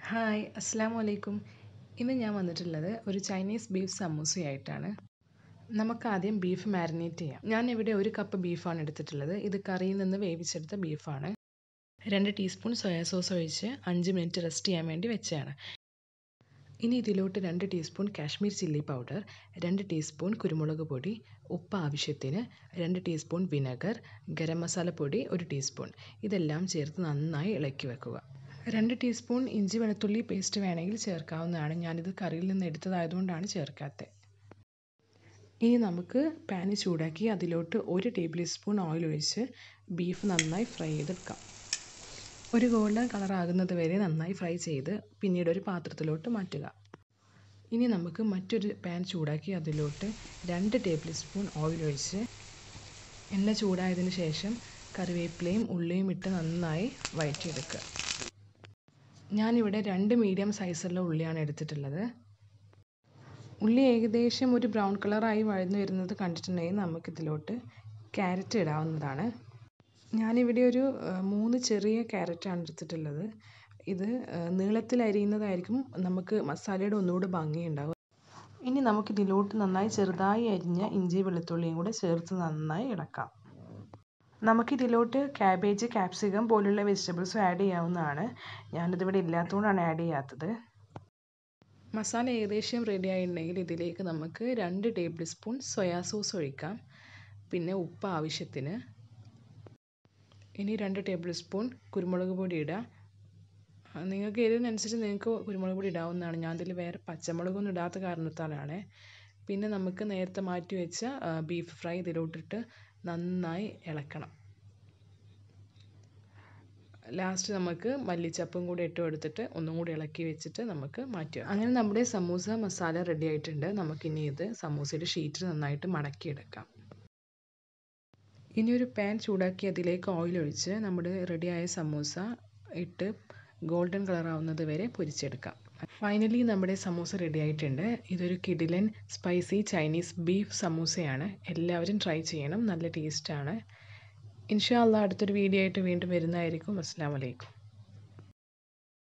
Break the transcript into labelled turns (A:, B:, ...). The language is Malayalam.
A: ഹായ് അസ്സാം വലൈക്കും ഇന്ന് ഞാൻ വന്നിട്ടുള്ളത് ഒരു ചൈനീസ് ബീഫ് സമൂസയായിട്ടാണ് നമുക്കാദ്യം ബീഫ് മാരിനേറ്റ് ചെയ്യാം ഞാൻ ഇവിടെ ഒരു കപ്പ് ബീഫാണ് എടുത്തിട്ടുള്ളത് ഇത് കറിയിൽ നിന്ന് വേവിച്ചെടുത്ത ബീഫാണ് രണ്ട് ടീസ്പൂൺ സോയാ സോസ് ഒഴിച്ച് അഞ്ച് മിനിറ്റ് റെസ്റ്റ് ചെയ്യാൻ വേണ്ടി വെച്ചതാണ് ഇനി ഇതിലോട്ട് രണ്ട് ടീസ്പൂൺ കാശ്മീർ ചില്ലി പൗഡർ രണ്ട് ടീസ്പൂൺ കുരുമുളക് പൊടി ഉപ്പ് ആവശ്യത്തിന് രണ്ട് ടീസ്പൂൺ വിനെഗർ ഗരം മസാല പൊടി ഒരു ടീസ്പൂൺ ഇതെല്ലാം ചേർത്ത് നന്നായി ഇളക്കി വെക്കുക രണ്ട് ടീസ്പൂൺ ഇഞ്ചി വെളുത്തുള്ളി പേസ്റ്റ് വേണമെങ്കിൽ ചേർക്കാവുന്നതാണ് ഞാനിത് കറിയിൽ നിന്ന് എടുത്തതായതുകൊണ്ടാണ് ചേർക്കാത്തത് ഇനി നമുക്ക് പാന് ചൂടാക്കി അതിലോട്ട് ഒരു ടേബിൾ സ്പൂൺ ഓയിൽ ഒഴിച്ച് ബീഫ് നന്നായി ഫ്രൈ ചെയ്തെടുക്കാം ഒരു ഗോൾഡൻ കളർ ആകുന്നത് വരെ നന്നായി ഫ്രൈ ചെയ്ത് പിന്നീട് ഒരു പാത്രത്തിലോട്ട് മാറ്റുക ഇനി നമുക്ക് മറ്റൊരു പാൻ ചൂടാക്കി അതിലോട്ട് രണ്ട് ടേബിൾ സ്പൂൺ ഓയിൽ ഒഴിച്ച് എണ്ണ ചൂടായതിന് ശേഷം കറിവേപ്പിലയും ഉള്ളിയും ഇട്ട് നന്നായി വഴറ്റിയെടുക്കുക ഞാനിവിടെ രണ്ട് മീഡിയം സൈസുള്ള ഉള്ളിയാണ് എടുത്തിട്ടുള്ളത് ഉള്ളി ഏകദേശം ഒരു ബ്രൗൺ കളറായി വഴന്നു വരുന്നത് കണ്ടിട്ടുണ്ടെങ്കിൽ നമുക്കിതിലോട്ട് ക്യാരറ്റ് ഇടാവുന്നതാണ് ഞാനിവിടെ ഒരു മൂന്ന് ചെറിയ ക്യാരറ്റാണ് എടുത്തിട്ടുള്ളത് ഇത് നീളത്തിൽ അരിയുന്നതായിരിക്കും നമുക്ക് മസാലയുടെ ഒന്നുകൂടി ഭംഗിയുണ്ടാവും ഇനി നമുക്കിതിലോട്ട് നന്നായി ചെറുതായി അരിഞ്ഞ ഇഞ്ചി വെളുത്തുള്ളിയും കൂടെ ചേർത്ത് നന്നായി ഇളക്കാം നമുക്കിതിലോട്ട് ക്യാബേജ് ക്യാപ്സിക്കം പോലുള്ള വെജിറ്റബിൾസും ആഡ് ചെയ്യാവുന്നതാണ് ഞാനിതിവിടെ ഇല്ലാത്തതുകൊണ്ടാണ് ആഡ് ചെയ്യാത്തത് മസാല ഏകദേശം റെഡി ആയിട്ടുണ്ടെങ്കിൽ ഇതിലേക്ക് നമുക്ക് രണ്ട് ടേബിൾ സ്പൂൺ സോയാ സോസ് ഒഴിക്കാം പിന്നെ ഉപ്പ് ആവശ്യത്തിന് ഇനി രണ്ട് ടേബിൾ സ്പൂൺ കുരുമുളക് പൊടി ഇടാം നിങ്ങൾക്ക് എരിവിനനുസരിച്ച് നിങ്ങൾക്ക് കുരുമുളക് പൊടി ഇടാവുന്നതാണ് ഞാൻ ഇതിൽ വേറെ പച്ചമുളകൊന്നും ഇടാത്ത കാരണത്താലാണ് പിന്നെ നമുക്ക് നേരത്തെ മാറ്റി വെച്ച ബീഫ് ഫ്രൈ ഇതിലോട്ടിട്ട് നന്നായി ഇളക്കണം ലാസ്റ്റ് നമുക്ക് മല്ലിച്ചപ്പും കൂടി ഇട്ട് കൊടുത്തിട്ട് ഒന്നും കൂടി ഇളക്കി വെച്ചിട്ട് നമുക്ക് മാറ്റുക അങ്ങനെ നമ്മുടെ സമൂസ മസാല റെഡി ആയിട്ടുണ്ട് നമുക്കിനി ഇത് സമൂസയുടെ ഷീറ്റിൽ നന്നായിട്ട് മടക്കിയെടുക്കാം ഇനി ഒരു പാൻ ചൂടാക്കി അതിലേക്ക് ഓയിൽ ഒഴിച്ച് നമ്മുടെ റെഡിയായ സമൂസ ഇട്ട് ഗോൾഡൻ കളർ ആവുന്നത് വരെ പൊരിച്ചെടുക്കാം ഫൈനലി നമ്മുടെ സമൂസ റെഡി ആയിട്ടുണ്ട് ഇതൊരു കിഡിലൻ സ്പൈസി ചൈനീസ് ബീഫ് സമൂസയാണ് എല്ലാവരും ട്രൈ ചെയ്യണം നല്ല ടേസ്റ്റാണ് ഇൻഷാ അള്ളാഹ് അടുത്തൊരു വീഡിയോ ആയിട്ട് വീണ്ടും വരുന്നതായിരിക്കും അസ്സാം വലൈക്കും